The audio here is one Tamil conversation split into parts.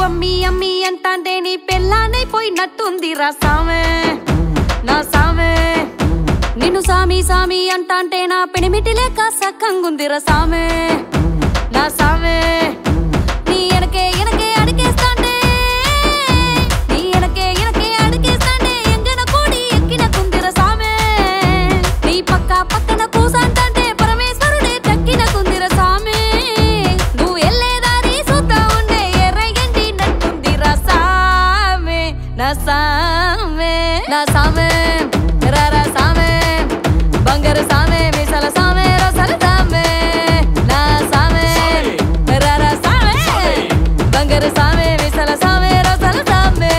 అమ్మి అమ్మి అంటాంటే నీ పెళ్ళానే పోయి నట్టుందిరా సామె నా సామె నిన్ను సామి సామి అంటాంటే నా పెనిమిటి లేక సక్కంగుందిరా సామె నా సామె నీ ఎనకే ఎనకే అడిగేస్తాంటే నీ ఎనకే ఎనకే అడిగేస్తాంటే ఎంగన కోడి ఎక్కిన కుందిర సామె నీ పక్క పక్కన కూసంటే పరమేశ్వరుడే దక్కిన కుందిర సామె నువ్వు ఎల్లేదారి చూస్తా ఉండే ఎర్రగంటి నట్టుందిరా సామె నా సామె నా సామె రారా సామె బంగారు సామె మిసల సామె రసల సామె నా సామె రారా సామె బంగారు సామె మిసల సామె రసల సామె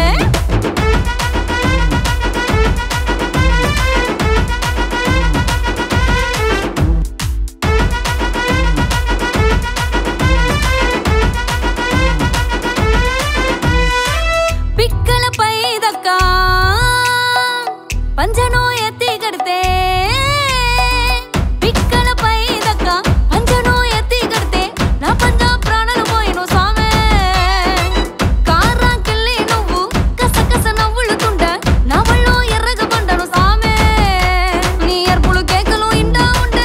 పిక్కలపై దక్క పంజను ఎత్తి కడితే పిక్కలపై దక్క పంజను ఎత్తి కడితే నా పంజ ప్రాణాలు పోయిను సామె కారాకెళ్ళి నువ్వు కస కస నవ్వులుతుంట నా వళ్ళు ఎర్రగ పండను సామె నీ ఎర్పులు కేకలు ఇండా ఉంటే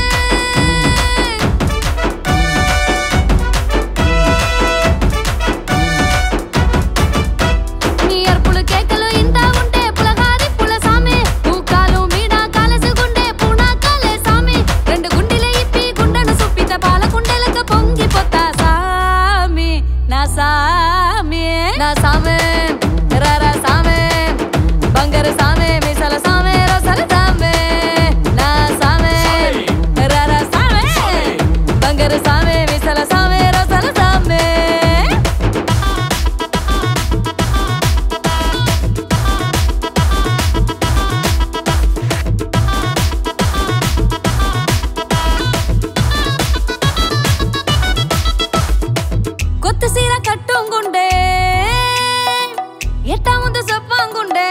నీ అర్పులు కేకలు ఇంతా ఉంటే పులగారి పుల సామె తూకాలు మీడ కాలసుగుండే పూనా కాలే సామె రెండు గుండెల ఇప్పి గుండెను సుప్పిత పాల గుండెలక పొంగిపోతా సామి నా సామి నా సామె రారా సామె బంగారు సామె మిసల సామె రసల సామె నా సామె రారా సామె బంగారు సామె మిసల సామె రసల సామె కొత్త సీర కట్టుకుండే ఎట్టా ముందు చెప్పంగుండే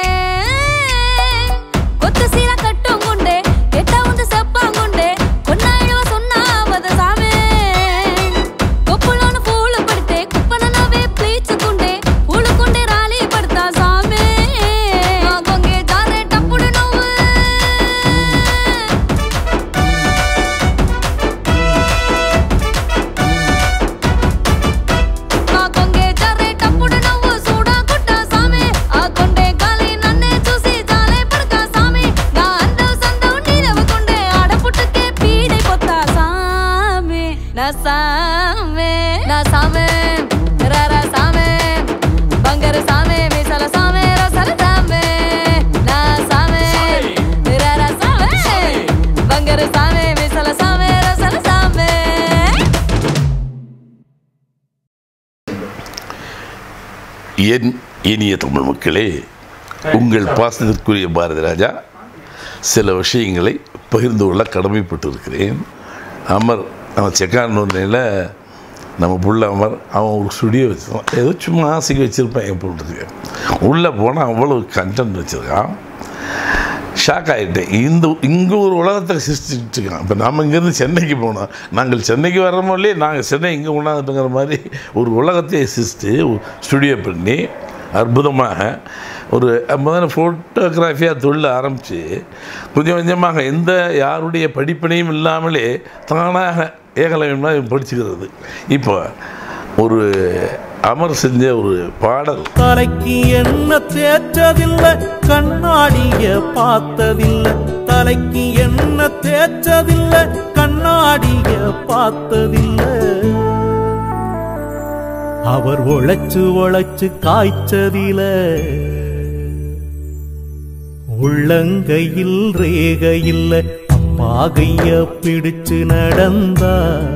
కొత్త సీర కట్టుకుండే ఎట్టా ముందు చెప్పంగుండే కొన్నాళ్ళు సున్నా వద సామే కొప్పులోను పూలు పడితే కుప్పన నవ్వే ప్లీచుకుండే పూలుకుండే రాలి పడతా సామే నా కొంగే జారేటప్పుడు నువ్వు నా కొంగే జర్రేటప్పుడు నువ్వు చూడకుట్టా సామి ఆ కొండే గాలి నన్నే చూసి జాలే పడక సామి నా అందం సందం నీరవకుండే ఆడపుట్టుకే పీడైపోతా సామి నా సామే నా సామే రారా సామే బంగారు సామే మిసల సామే రసల సామే నా సామే రారా సామే బంగారు సామే మిసల సామే రసల సామే என் இனிய தமிழ் மக்களே உங்கள் பாசத்திற்குரிய பாரதி ராஜா சில விஷயங்களை பகிர்ந்து கொள்ள கடமைப்பட்டிருக்கிறேன் அமர் அவன் செக்கானூர்னில் நம்ம புள்ள அமர் அவன் ஒரு ஸ்டுடியோ வச்சுருக்கான் ஏதோ சும்மா ஆசைக்கு வச்சுருப்பான் என் போட்டுருக்கு உள்ளே போனால் அவ்வளோ கண்டென்ட் வச்சுருக்கான் ஷாக் ஆகிட்டேன் இந்த இங்கே ஒரு உலகத்தை சிருஷ்டிட்டு இருக்கான் இப்போ நாம் இங்கேருந்து சென்னைக்கு போனோம் நாங்கள் சென்னைக்கு வர்றோமோ இல்லையே நாங்கள் சென்னை இங்கே கொண்டாந்துட்டுங்கிற மாதிரி ஒரு உலகத்தையே சிருஷ்டி ஸ்டுடியோ பண்ணி அற்புதமாக ஒரு முதல்ல ஃபோட்டோகிராஃபியாக தொழில் ஆரம்பித்து கொஞ்சம் கொஞ்சமாக எந்த யாருடைய படிப்பினையும் இல்லாமலே தானாக ஏகலவமாக படிச்சுக்கிறது இப்போ ஒரு அமர் செஞ்ச ஒரு பாடல் தலைக்கு என்ன தேற்றதில்ல கண்ணாடிய பார்த்ததில்ல தலைக்கு என்ன தேற்றதில்ல கண்ணாடிய பார்த்ததில்ல அவர் உழைச்சு உழைச்சு காய்ச்சதில உள்ளங்கையில் ரேக இல்ல அப்பா கைய பிடிச்சு நடந்தா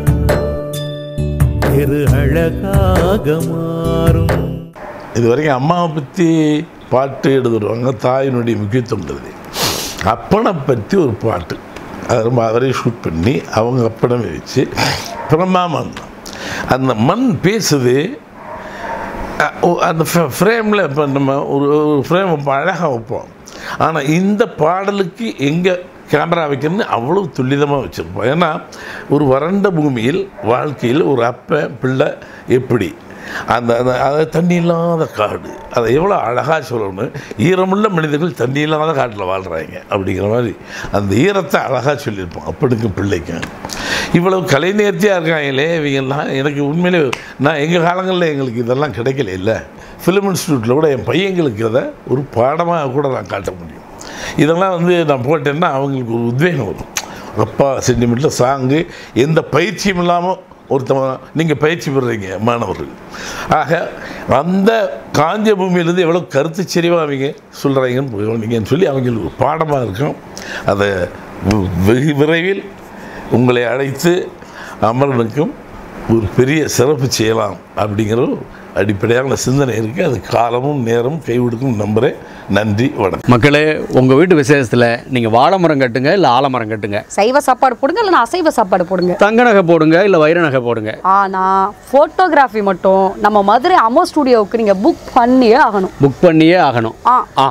தெரு அழகாக மாறும் இது வரைக்கும் அம்மாவை பற்றி பாட்டு எழுதுருவாங்க தாயினுடைய முக்கியத்துவம் எழுதி அப்பனை பற்றி ஒரு பாட்டு அது ரொம்ப அவரே ஷூட் பண்ணி அவங்க அப்பனமே வச்சு பிரமாமன் அந்த மண் பேசுது அஹ், ஓ, அந்த ஃப்ரேமில் இப்போ நம்ம ஒரு ஒரு ஃப்ரேம் வைப்போம் அழகாக வைப்போம் ஆனால் இந்த பாடலுக்கு எங்கே கேமரா வைக்கணும்னு அவ்வளோ துல்லிதமாக வச்சுருப்போம் ஏன்னா ஒரு வறண்ட பூமியில் வாழ்க்கையில் ஒரு அப்பன் பிள்ளை எப்படி அந்த அந்த அது தண்ணி இல்லாத காடு அதை எவ்வளோ அழகாக சொல்லணும் ஈரமுள்ள மனிதர்கள் தண்ணி இல்லாத காட்டில் வாழ்கிறாங்க அப்படிங்கிற மாதிரி அந்த ஈரத்தை அழகாக சொல்லியிருப்போம் அப்படிக்கும் பிள்ளைக்கும் இவ்வளவு கலை நேர்த்தியாக இருக்காங்களே இவங்கெல்லாம் எனக்கு உண்மையிலே நான் எங்கள் காலங்களில் எங்களுக்கு இதெல்லாம் கிடைக்கல இல்லை ஃபிலிம் இன்ஸ்டியூட்டில் கூட என் பையங்களுக்கு இதை ஒரு பாடமாக கூட நான் காட்ட முடியும் இதெல்லாம் வந்து நான் போட்டேன்னா அவங்களுக்கு ஒரு உத்வேகம் வரும் அப்பா சென்டிமீட்டர் சாங்கு எந்த பயிற்சியும் இல்லாமல் ஒருத்தவன் நீங்கள் பயிற்சி பெறுறீங்க மாணவர்கள் ஆக அந்த காஞ்ச பூமியிலேருந்து எவ்வளோ கருத்து செறிவாக அவங்க சொல்கிறாங்கன்னு நீங்கன்னு சொல்லி அவங்களுக்கு ஒரு பாடமாக இருக்கும் அதை வெ- வெகு விரைவில் உங்களை அழைத்து அமரனுக்கும் ஒரு பெரிய சிறப்பு செய்யலாம் அப்படிங்கிற ஒரு அடிப்படையான சிந்தனை இருக்குது அது காலமும் நேரமும் கைவிடுக்கும் நம்புகிறேன் நன்றி வணக்கம் மக்களே உங்கள் வீட்டு விசேஷத்தில் நீங்கள் வாழை மரம் கட்டுங்க இல்லை ஆலமரம் கட்டுங்க சைவ சாப்பாடு போடுங்க இல்லைன்னா அசைவ சாப்பாடு போடுங்க தங்க நகை போடுங்க இல்லை வைர நகை போடுங்க ஆனா போட்டோகிராஃபி மட்டும் நம்ம மதுரை அமோ ஸ்டுடியோவுக்கு நீங்க புக் பண்ணியே ஆகணும் புக் பண்ணியே ஆகணும் ஆ ஆ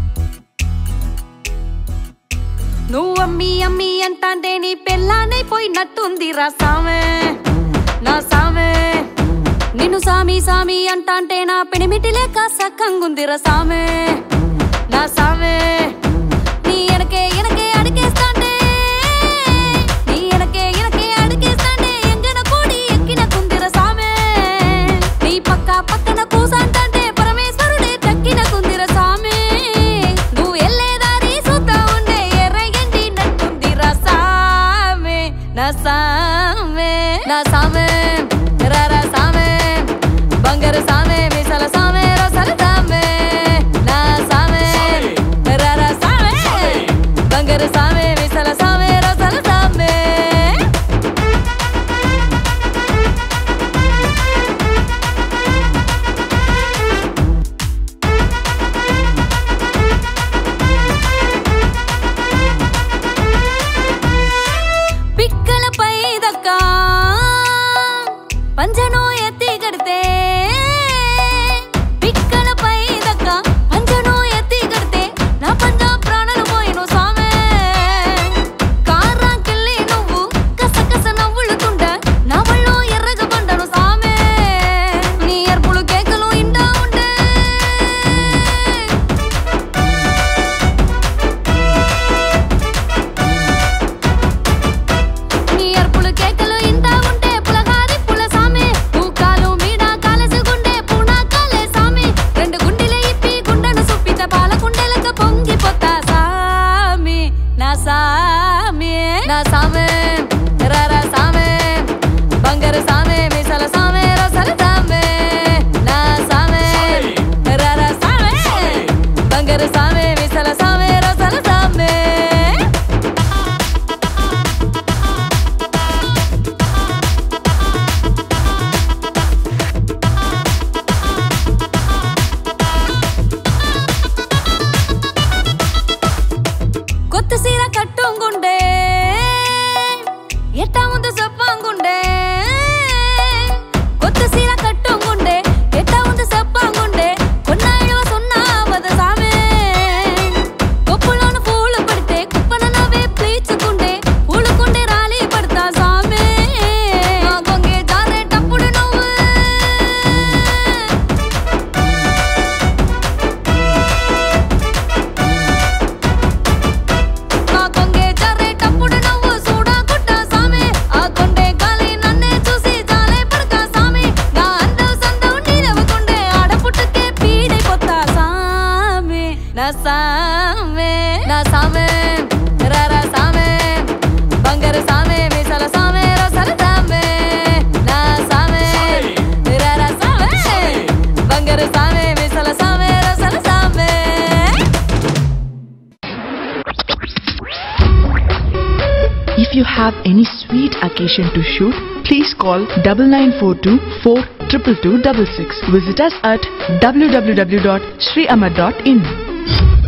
నువ్వు అమ్మి అమ్మి అంటాంటే నీ పెళ్ళానే పోయి నట్టుందిరా సామె నా సామె నిన్ను సామి సామి అంటాంటే నా పెనిమిటి లేక సక్కంగుందిరా సామె నా సామె నీ ఎనకే ఎనకే అడిగేస్తాంటే నీ ఎనకే ఎనకే అడిగేస్తాంటే ఎంగన కోడి ఎక్కిన కుందిర సామె నీ పక్క పక్కన కూసంటే పరమేశ్వరుడే దక్కిన కుందిర సామె నువ్వు ఎల్లేదారి చూస్తా ఉండే ఎర్రగంటి నట్టుందిరా సామె నా సామె నా సామె రారా సామె బంగారు సామె మిసల సామె రసల సామె నా సామె రారా సామె బంగారు సామె మిసల సామె రసల సామె పిక్కలపై దక్క పంజను ఎత్తి కడితే పిక్కలపై దక్క పంజను ఎత్తి కడితే నా పంజ ప్రాణాలు పోయిను సామే కారాకెళ్ళి నువ్వు కసకస నవ్వులుతుండ నా వళ్ళు ఎర్రగ పండను సామే నీ ఎర్పులు కేకలు ఇంటా ఉంటే నీ అర్పులు కేకలు ఇంత ఉంటే పులగారి పుల సామి పూకాలు మీడ కాలసుగుండే పూనా కాలే సామి రెండు గుండెల ఇప్పి గుండెను సుప్పిత పాల కుండెలక పొంగిపోతా సామి నా సామి నా సామి రారా సామి బంగారు సామి మిసల సామి రసల సామి నా సామి రారా సామి బంగారు సామి మిసల సామి రసల సామి కొత్త సీర కట్టుకుండే ఎట్టా ముందు చెప్పంగుండే కొత్త సీర కట్టుకుండే ఎట్టా ముందు చెప్పంగుండే కొన్నాళ్ళు సున్నావద సామే కొప్పులోను పూలు పడితే కుప్పన నవ్వే ప్లీచుకుండే పూలుకుండే రాలి పడతా సామే నా కొంగే జారేటప్పుడు నువ్వు నా కొంగే జర్రేటప్పుడు నువ్వు చూడకుట్ట సామి ఆ కొండే గాలి నన్నే చూసి జాలే పడక సామి నా అందం సందం నీరవకుండే ఆడపుట్టుకే పీడైపోతా సామి నా సామే నా సామే రారా సామే బంగారు సామే మిసల సామే రసల సామే నా సామే రారా సామే బంగారు సామే మిసల సామే రసల సామే If you have any sweet occasion to shoot, please call double nine four two four triple two double six. Visit us at www.sriamar.in.